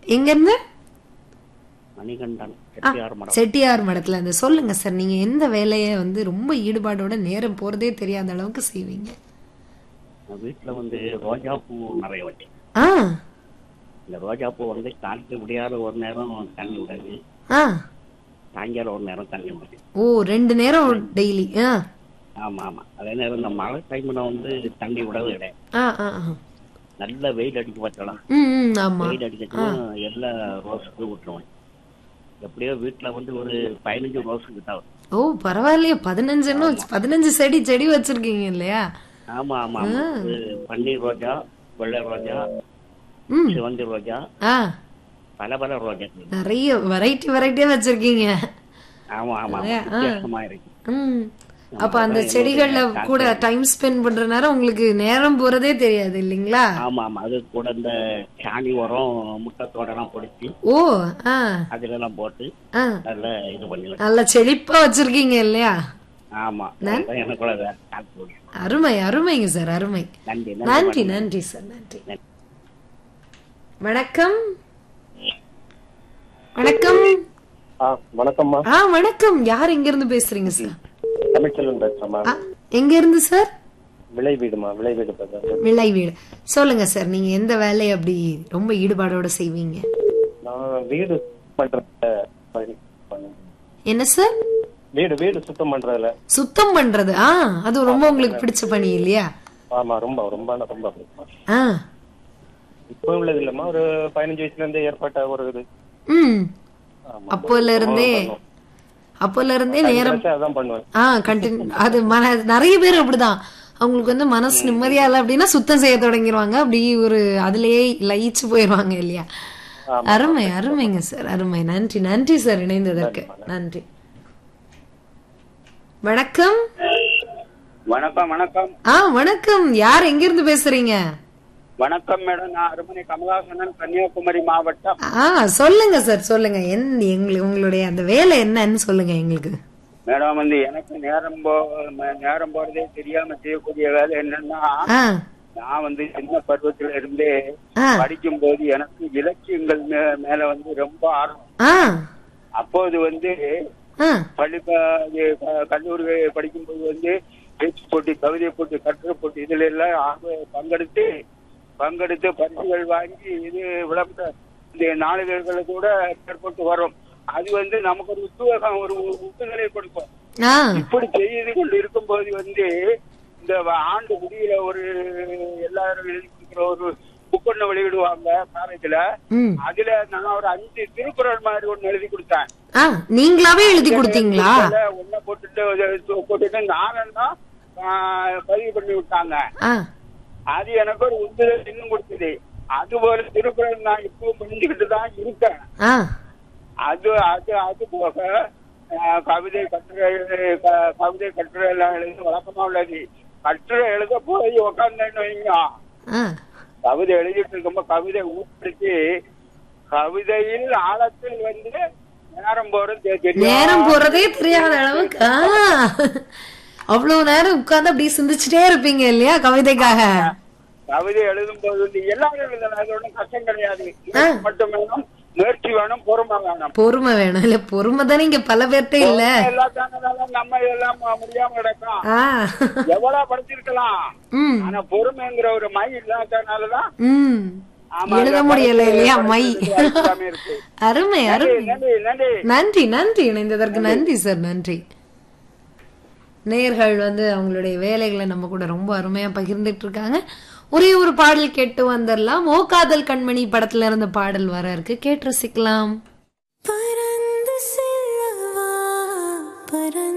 எங்க இருந்து மணிகண்டன் ஆ, செட்டியார் மடம் செட்டியார் மடத்துல இருந்து சொல்லுங்க சார் நீங்க எந்த வேலையை வந்து ரொம்ப ஈடுபாடோட நேரம் போறதே தெரியாத அளவுக்கு செய்வீங்க நான் வீட்டுல வந்து ரோஜா பூ நிறைய வச்சேன் ஆ இந்த ரோஜா பூ வந்து காய்க்க முடியாத ஒரு நேரம் தண்ணி விடாது ஆ சாயங்காலம் ஒரு நேரம் தண்ணி விடாது ஓ ரெண்டு நேரம் டெய்லி ஆ ஆமா ஆமா அதே நேரம் இந்த மழை டைம்ல வந்து தண்ணி விடவே கிடையாது ஆ ஆ ஆ. நல்ல வெயில் அடிக்க வச்சலாம் ம் ம் ஆமா வெயில் அடிக்கச்சுன்னா எல்லா ரோஸுக்கும் விட்டுருவேன் எப்படியோ வீட்டுல வந்து ஒரு பதினஞ்சு ரோஸ் கிட்ட வரும். ஓ பரவாயில்லையே பதினஞ்சுன்னு பதினஞ்சு செடி செடி வச்சிருக்கீங்க இல்லையா ஆமா ஆமா ஆமா இது பன்னீர் ரோஜா வெள்ளை ரோஜா ம் சிவந்தி ரோஜா ஆ பல பல ரோஜா நிறைய வெரைட்டி வெரைட்டியா வச்சிருக்கீங்க ஆமா ஆமா ஆமா. வித்தியாசமா இருக்கு ம் அப்ப அந்த செடிகள்ல கூட டைம் ஸ்பெண்ட் பண்ற நேரம் உங்களுக்கு நேரம் போறதே தெரியாது இல்லைங்களா ஆமா ஆமா அது கூட இந்த சாணி உரம் முட்டத்தோட எல்லாம் பொடிச்சு ஓ ஆ அதுல எல்லாம் போட்டு ஆ நல்லா இது பண்ணி நல்ல செழிப்பா வச்சிருக்கீங்க இல்லையா ஆமா அதான் எனக்குள்ள வேற கால் போடு. அருமை அருமைங்க சார் அருமை நன்றி நன்றி நன்றி சார் நன்றி வணக்கம் வணக்கம் ஆ வணக்கம்மா ஆ வணக்கம் யார் எங்க இருந்து பேசுறீங்க சார் தமிழ்ச்செல்வன் பேசுறேம்மா ஆ, எங்க இருந்து சார் விளை வீடுமா விளை வீடு பேசுறேன் விளை வீடு சொல்லுங்க சார் நீங்க எந்த வேலையை அப்படி ரொம்ப ஈடுபாடோட செய்வீங்க நான் வீடு பண்றதுல பணி பண்ணேன். என்ன சார் வீடு வீடு சுத்தம் பண்றதுல சுத்தம் பண்றது ஆ அது ரொம்ப உங்களுக்கு பிடிச்ச பணி இல்லையா ஆமா ரொம்ப ரொம்ப ரொம்ப பிடிக்குமா. ஆ இப்போ உள்ளது இல்லம்மா ஒரு பதினஞ்சு வயசுல இருந்தே ஏற்பட்ட ஒரு இது ம் ஆமா. அப்போல இருந்தே அப்போல இருந்தே நேரம் நினைச்சா அதான் பண்ணுவேன் ஆ கண்டினியூ அது மன நிறைய பேர் அப்படிதான் அவங்களுக்கு வந்து மனசு நிம்மதியா இல்லை அப்படின்னா சுத்தம் செய்ய தொடங்கிடுவாங்க அப்படி ஒரு அதுலயே லயிச்சு போயிடுவாங்க இல்லையா அருமை அருமைங்க சார் அருமை நன்றி நன்றி சார் இணைந்ததற்கு நன்றி வணக்கம் வணக்கம் வணக்கம் ஆ வணக்கம் யார் எங்க இருந்து பேசுறீங்க வணக்கம் மேடம் நான் அருமனை கமலாசனன் கன்னியாகுமரி மாவட்டம் ஆ சொல்லுங்க சார் சொல்லுங்க என் எங்களுக்கு உங்களுடைய அந்த வேலை என்னன்னு சொல்லுங்க எங்களுக்கு மேடம் வந்து எனக்கு நேரம் போ ம- நேரம் போறதே தெரியாம செய்யக்கூடிய வேலை என்னன்னா ஆ நான் வந்து சின்ன பருவத்துல இருந்தே ஆ படிக்கும் போது எனக்கு இலக்கியங்கள் மே- மேல வந்து ரொம்ப ஆர்வம் ஆ அப்போது வந்து ஆ பள்ளி ப- இது க- கல்லூரி படிக்கும்போது வந்து பேச்சு போட்டி கவிதை போட்டி கட்டுரை போட்டி இதுல எல்லாம் ஆர்வ- பங்கெடுத்து பங்கெடுத்து பரிசுகள் வாங்கி இது விளம்பர இந்த நாளிதழ்களை கூட ஏற்பட்டு வரும் அது வந்து நமக்கு ஒரு உத்வேகம் ஒரு உந்துதலை கொடுக்கும் ஆ இப்படி செய்து கொண்டு இருக்கும்போது வந்து இந்த வ- ஆண்டு முடியில ஒரு எல்லாரும் எழுதி கொடுக்குற ஒரு புக் ஒண்ணு வெளியிடுவாங்க காலேஜ்ல ம் அதுல நான் ஒரு அஞ்சு திருக்குறள் மாதிரி ஒண்ணு எழுதி கொடுத்தேன் ஆ நீங்களாவே எழுதி கொடுத்தீங்களா ஒன்ன போட்டுட்டு ஒரு போட்டுட்டு நானும் பதிவு பண்ணி விட்டாங்க ஆ அது எனக்கு ஒரு உந்துதல் இன்னும் கொடுத்தது அது போல திருக்குறள் நான் இப்போ புரிஞ்சுக்கிட்டு தான் இருக்கேன் ஆ அது அது அது போக அஹ், கவிதை கட்டுரை க- கவிதை கட்டுரை எல்லாம் எழுத வழக்கமா உள்ளது கட்டுரை எழுத போய் உக்காந்தேன்னு வைங்க ஆ கவிதை எழுதிட்டு இருக்கும்போது கவிதை ஊப்பிடிச்சு கவிதையில் ஆழத்தில் வந்து நேரம் போறது தெ- தெரியாது நேரம் போறதே தெரியாத அளவுக்கு ஆ அவ்வளவு நேரம் உட்கார்ந்து அப்படியே சிந்திச்சுட்டே இருப்பீங்க இல்லையா கவிதைக்காக கவிதை எழுதும் போது வந்து எல்லாரும் எழுதலாம் அது ஒண்ணும் கஷ்டம் கிடையாது முயற்சி மட்டும் வேணும் முயற்சி வேணும் பொறுமை வேணும் பொறுமை வேணும் இல்ல பொறுமை தானே இங்க பல பேர்ட்ட இல்ல எல்லாத்தாலும் நம்ம எல்லாம் முடியாம கிடக்கும் ஆ எவ்வளவு படிச்சிருக்கலாம் ம் ஆனா பொறுமைங்கிற ஒரு மை இல்லாதனாலதான் ம் ஆமா, எழுத அதான் முடியல படிச்சு- இல்லையா மை படிச்சு வாசிக்காம இருக்கு. அருமை அருமை நன்றி நன்றி நன்றி நன்றி இணைந்ததற்கு நன்றி சார் நன்றி நேர்கள் வந்து அவங்களுடைய வேலைகளை நம்ம கூட ரொம்ப அருமையா பகிர்ந்துட்டு இருக்காங்க ஒரே ஒரு பாடல் கேட்டு வந்துடலாம் ஓ காதல் கண்மணி படத்துல இருந்த பாடல் வர இருக்கு கேட்டு ரசிக்கலாம் பறந்து செல்லவா பறந்து